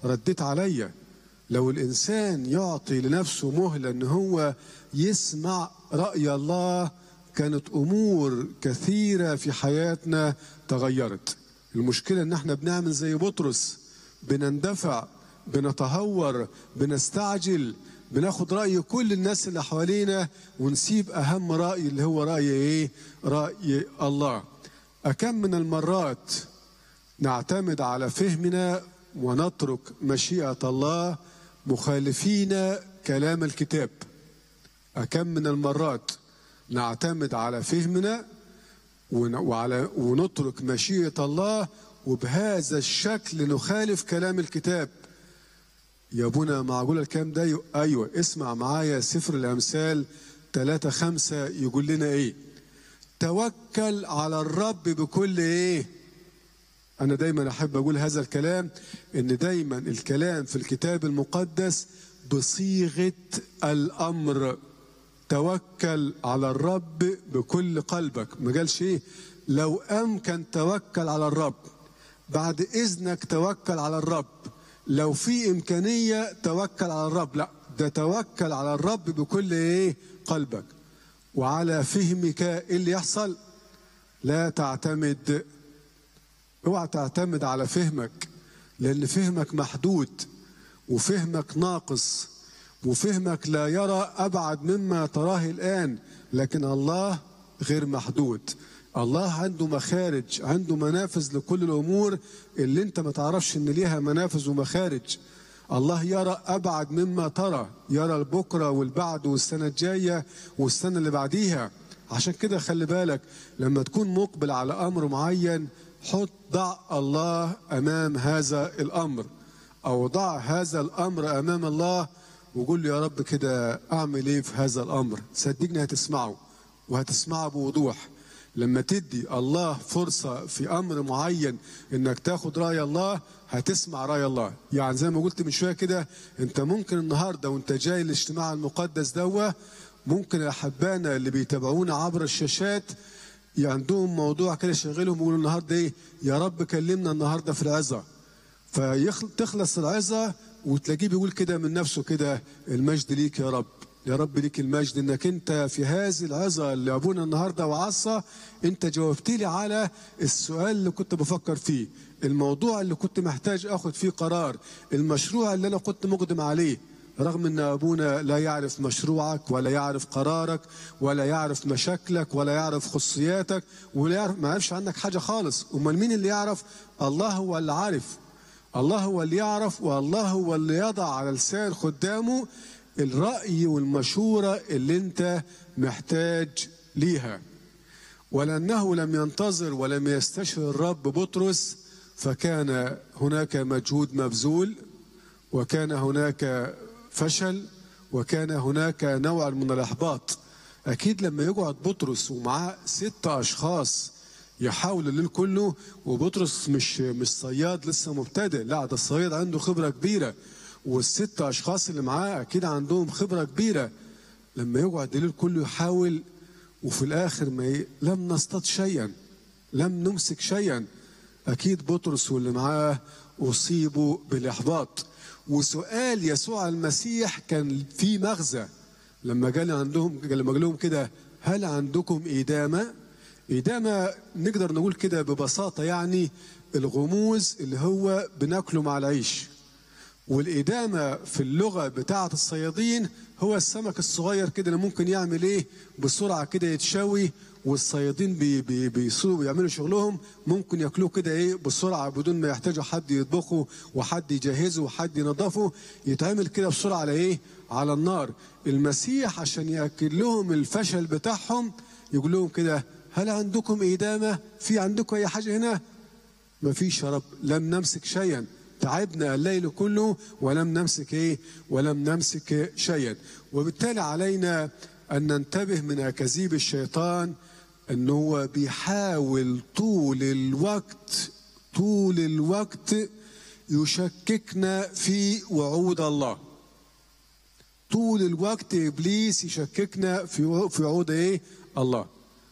رديت عليا لو الإنسان يعطي لنفسه مهلة إن هو يسمع رأي الله كانت أمور كثيرة في حياتنا تغيرت المشكلة إن احنا بنعمل زي بطرس بنندفع بنتهور بنستعجل بناخد رأي كل الناس اللي حوالينا ونسيب أهم رأي اللي هو رأي إيه؟ رأي الله أكم من المرات نعتمد على فهمنا ونترك مشيئة الله مخالفين كلام الكتاب أكم من المرات نعتمد على فهمنا وعلى ونترك مشيئة الله وبهذا الشكل نخالف كلام الكتاب يا ابونا معقول الكلام ده ايوه اسمع معايا سفر الامثال 3 5 يقول لنا ايه توكل على الرب بكل ايه انا دايما احب اقول هذا الكلام ان دايما الكلام في الكتاب المقدس بصيغه الامر توكل على الرب بكل قلبك ما قالش ايه لو امكن توكل على الرب بعد اذنك توكل على الرب لو في امكانيه توكل على الرب لا ده توكل على الرب بكل ايه قلبك وعلى فهمك ايه اللي يحصل لا تعتمد اوعى تعتمد على فهمك لان فهمك محدود وفهمك ناقص وفهمك لا يرى ابعد مما تراه الان لكن الله غير محدود الله عنده مخارج عنده منافذ لكل الامور اللي انت ما تعرفش ان ليها منافذ ومخارج الله يرى ابعد مما ترى يرى البكره والبعد والسنه الجايه والسنه اللي بعديها عشان كده خلي بالك لما تكون مقبل على امر معين حط ضع الله امام هذا الامر او ضع هذا الامر امام الله وقول له يا رب كده اعمل ايه في هذا الامر صدقني هتسمعه وهتسمعه بوضوح لما تدي الله فرصة في أمر معين إنك تاخد رأي الله هتسمع رأي الله يعني زي ما قلت من شوية كده أنت ممكن النهاردة وأنت جاي الاجتماع المقدس دوا ممكن أحبائنا اللي بيتابعونا عبر الشاشات عندهم موضوع كده شغلهم يقولوا النهارده ايه يا رب كلمنا النهارده في العظه فتخلص العظه وتلاقيه بيقول كده من نفسه كده المجد ليك يا رب يا رب ليك المجد انك انت في هذه العظه اللي ابونا النهارده وعصى انت جاوبت لي على السؤال اللي كنت بفكر فيه الموضوع اللي كنت محتاج اخد فيه قرار المشروع اللي انا كنت مقدم عليه رغم ان ابونا لا يعرف مشروعك ولا يعرف قرارك ولا يعرف مشاكلك ولا يعرف خصوصياتك ولا يعرف ما يعرفش عنك حاجه خالص امال مين اللي يعرف الله هو اللي عارف الله هو اللي يعرف والله هو اللي يضع على لسان خدامه الرأي والمشورة اللي انت محتاج ليها ولأنه لم ينتظر ولم يستشعر الرب بطرس فكان هناك مجهود مبذول وكان هناك فشل وكان هناك نوع من الإحباط أكيد لما يقعد بطرس ومعاه ست أشخاص يحاولوا الليل كله وبطرس مش مش صياد لسه مبتدئ لا ده الصياد عنده خبرة كبيرة والست اشخاص اللي معاه اكيد عندهم خبره كبيره لما يقعد الليل كله يحاول وفي الاخر ما ي... لم نصطاد شيئا لم نمسك شيئا اكيد بطرس واللي معاه اصيبوا بالاحباط وسؤال يسوع المسيح كان فيه مغزى لما قال عندهم لما قال لهم كده هل عندكم إدامة؟ إدامة نقدر نقول كده ببساطة يعني الغموز اللي هو بناكله مع العيش والإدامة في اللغة بتاعة الصيادين هو السمك الصغير كده اللي ممكن يعمل إيه بسرعة كده يتشوي والصيادين بي بي بيصوروا يعملوا شغلهم ممكن ياكلوه كده ايه بسرعه بدون ما يحتاجوا حد يطبخه وحد يجهزه وحد ينظفه يتعمل كده بسرعه على ايه؟ على النار. المسيح عشان ياكل لهم الفشل بتاعهم يقول لهم كده هل عندكم إدامة؟ في عندكم أي حاجة هنا؟ ما فيش يا رب لم نمسك شيئا تعبنا الليل كله ولم نمسك ايه ولم نمسك شيئا وبالتالي علينا ان ننتبه من اكاذيب الشيطان ان هو بيحاول طول الوقت طول الوقت يشككنا في وعود الله طول الوقت ابليس يشككنا في في وعود ايه الله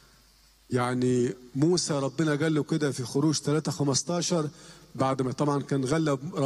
يعني موسى ربنا قال له كده في خروج 3 15 بعد ما طبعا كان غلب